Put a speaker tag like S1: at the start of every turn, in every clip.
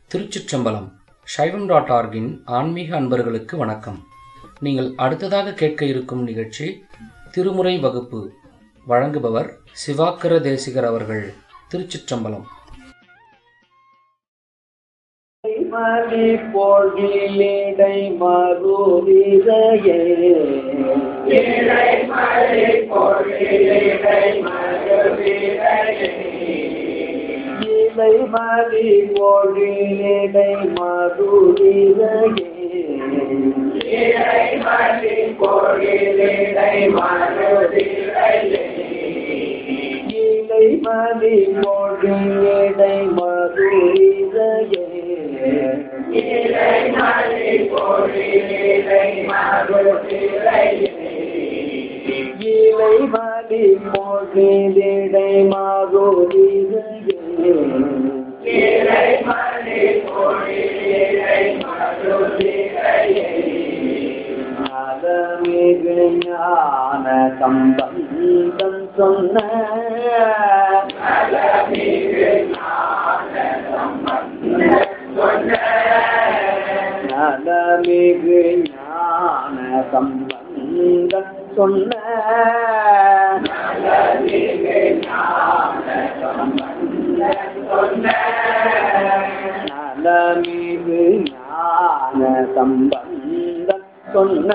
S1: திருச்சிற்றம்பலம் சைவம் டாட் ஆர்கின் ஆன்மீக அன்பர்களுக்கு வணக்கம் நீங்கள் அடுத்ததாக கேட்க இருக்கும் நிகழ்ச்சி திருமுறை வகுப்பு வழங்குபவர் சிவாக்கர தேசிகர் அவர்கள் திருச்சிற்றம்பலம்
S2: மணி பொழிலிடை மறுவிதையே இலை மணி பொழிலிடை மறுவிதையே இலை மணி பொழிலிடை மறுவிதையே இலை மணி பொழிலிடை மறுவிதையே நலமிகு ஞான சம்பந்தம் சொன்ன நலமிகு ஞான சம்பந்தம் சொன்ன நலமிகு ஞான சம்பந்தம் சொன்ன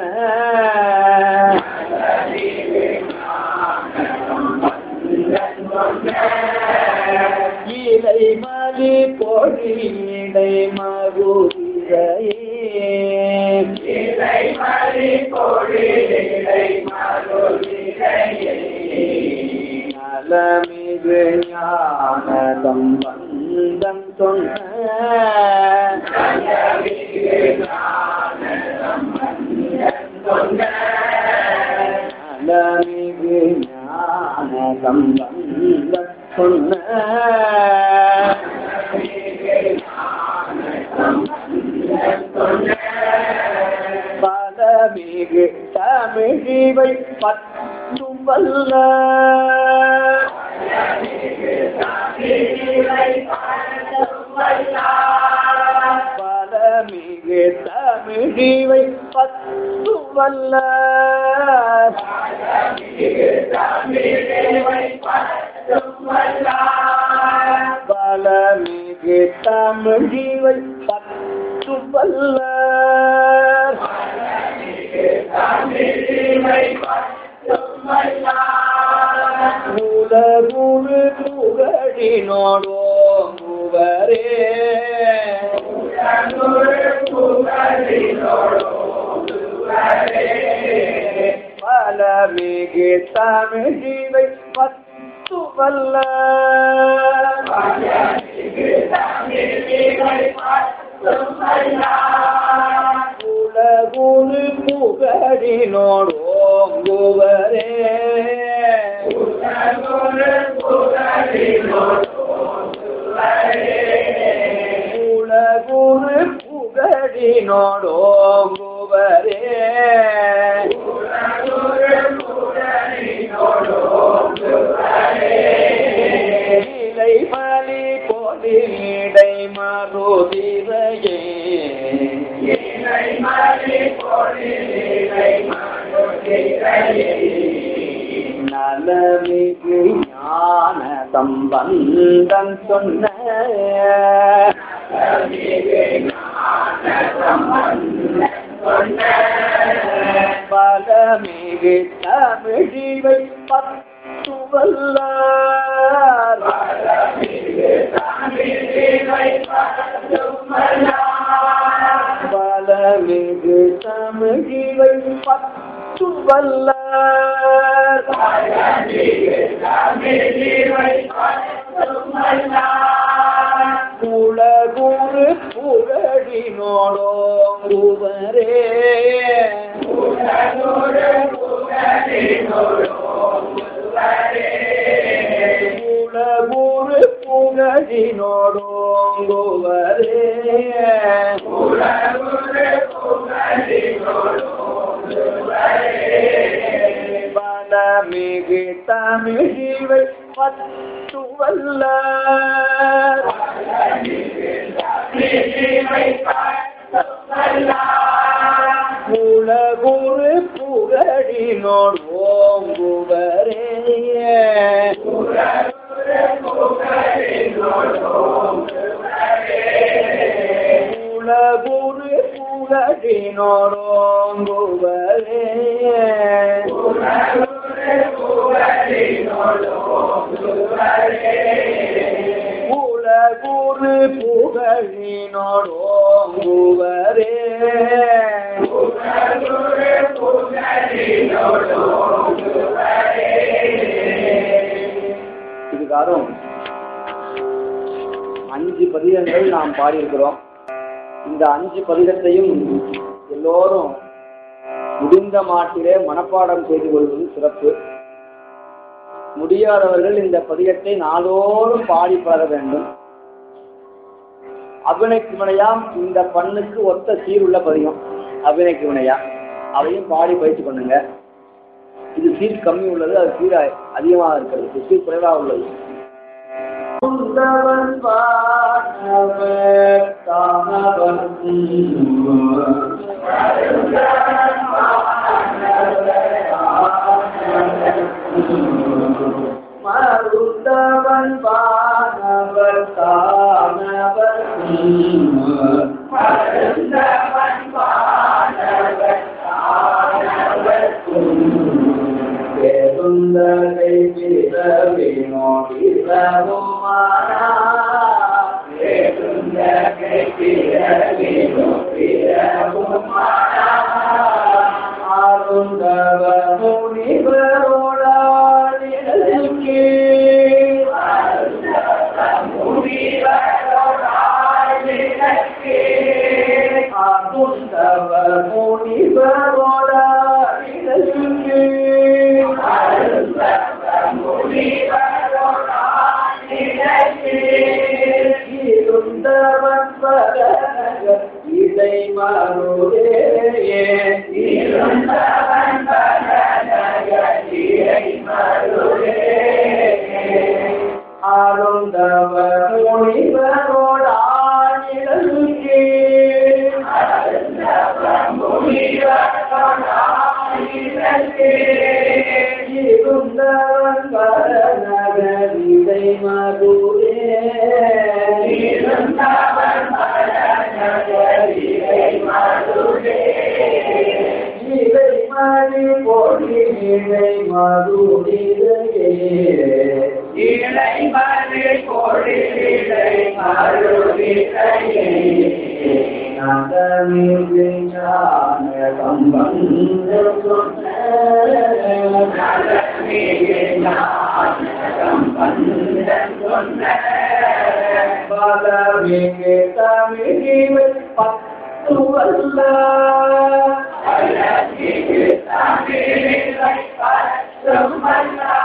S2: இலை மலி பொழிடை மகுதிரையே நலமிகு ஞான சம்பந்தம் சொன்ன நலமிகு ஞான சம்பந்தம் சொன்ன பலமிகு தமிழிவை பற்றும் வல்ல பலமிகு தமிழிவை பற்றும் வல்ல பலமிகு தமிழிவை பற்றும் வல்ல உலகுரு புகழினோடோங்குவரே பலமிகு தமிழிவை பத்து வல்ல உலகுரு புகழினோடோங்குவரே உலகுரு புகழினோடோங்குவரே இலை மலி பொலிடை மறுதிரையே நலமிகு ஞான சம்பந்தம் சொன்ன பலமிகு தமிழிவை பத்து வல்ல பலமிகு தமிழிவை பத்து வல்ல குலகுரு புகழினோடோங்குவரே குலகுரு புகழினோடோங்குவரே பலமிகு தமிழிவை பத்து வல்ல குலகுரு புகழினோர் ஓங்குவரே குலகுரு புகழினோர் ஓங்குவரே குலகுரு புகழினோர் ஓங்குவரே இதுக்காரும் அஞ்சு பதிகங்கள் நாம் பாடியிருக்கிறோம் இந்த அஞ்சு பதிகத்தையும் எல்லோரும் முடிந்த மாட்டிலே மனப்பாடம் செய்து கொள்வது சிறப்பு முடியாதவர்கள் இந்த பதிகத்தை நாளோறும் பாடி பழக வேண்டும் அபிநயக்கு வினையாம் இந்த பண்ணுக்கு ஒத்த சீருள்ள பதிகம் அபிநயக்கு வினையா அதையும் பாடி பயிற்சி பண்ணுங்க இது சீர் கம்மி உள்ளது அது சீர் அதிகமாக இருக்கிறது இது சீர் குறைவாக உள்ளது குந்தவன் வானவர் தானவன் மருந்தவன் வானவர் தானவர் சுந்தரை பிறவினோ பிறவுமானா சுந்தரை பிறவினோ பிறவுமானா அருந்தவ முனிவரோடானிற்கு அருந்தவ முனிவரோடானிற்கு இருந்தவன் பரநக இதை மருதே ஆருந்தவ முனிவரோடானிற்கு இருந்தவன் பரநக இதை மருதே இதை மணி பொடி இதை மருதிரையே பத்து வல்ல
S3: Thank you.